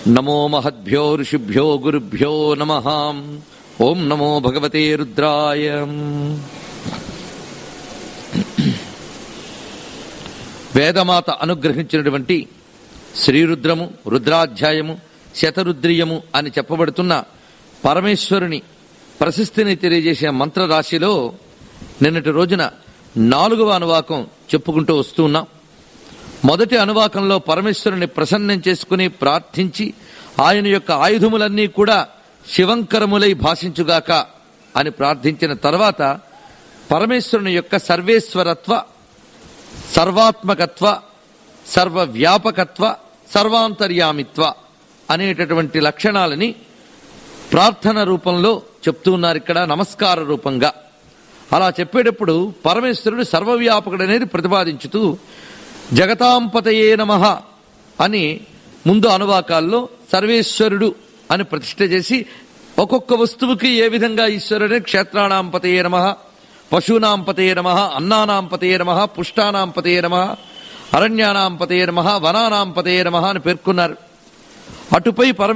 నమో మహద్భ్యో ఋషిభ్యో గురుభ్యో నమ ఓం నమో భగవతే రుద్రాయ వేదమాత అనుగ్రహించినటువంటి శ్రీరుద్రము రుద్రాధ్యాయము శతరుద్రియము అని చెప్పబడుతున్న పరమేశ్వరుని ప్రశస్తిని తెలియజేసే మంత్రరాశిలో నిన్నటి రోజున నాలుగవ అనువాకం చెప్పుకుంటూ వస్తూ ఉన్నాం మొదటి అనువాకంలో పరమేశ్వరుని ప్రసన్నం చేసుకుని ప్రార్థించి ఆయన యొక్క ఆయుధములన్నీ కూడా శివంకరములై భాషించుగాక అని ప్రార్థించిన తర్వాత పరమేశ్వరుని యొక్క సర్వేశ్వరత్వ సర్వాత్మకత్వ సర్వవ్యాపకత్వ సర్వాంతర్యామిత్వ అనేటటువంటి లక్షణాలని ప్రార్థన రూపంలో చెప్తూ ఉన్నారు ఇక్కడ నమస్కార రూపంగా అలా చెప్పేటప్పుడు పరమేశ్వరుడు సర్వవ్యాపకుడు అనేది ప్రతిపాదించుతూ జగతాంపతయే నమ అని ముందు అనువాకాల్లో సర్వేశ్వరుడు అని ప్రతిష్ఠ చేసి ఒక్కొక్క వస్తువుకి ఏ విధంగా ఈశ్వరుడే క్షేత్రాణాంపతయే నమ పశూనాంపతయే నమ అన్నానాంపతయే నమ పుష్టానాంపతయే నమ అరణ్యానాంపతయే నమ వనానాంపతయే నమ అని పేర్కొన్నారు అటుపై పరమ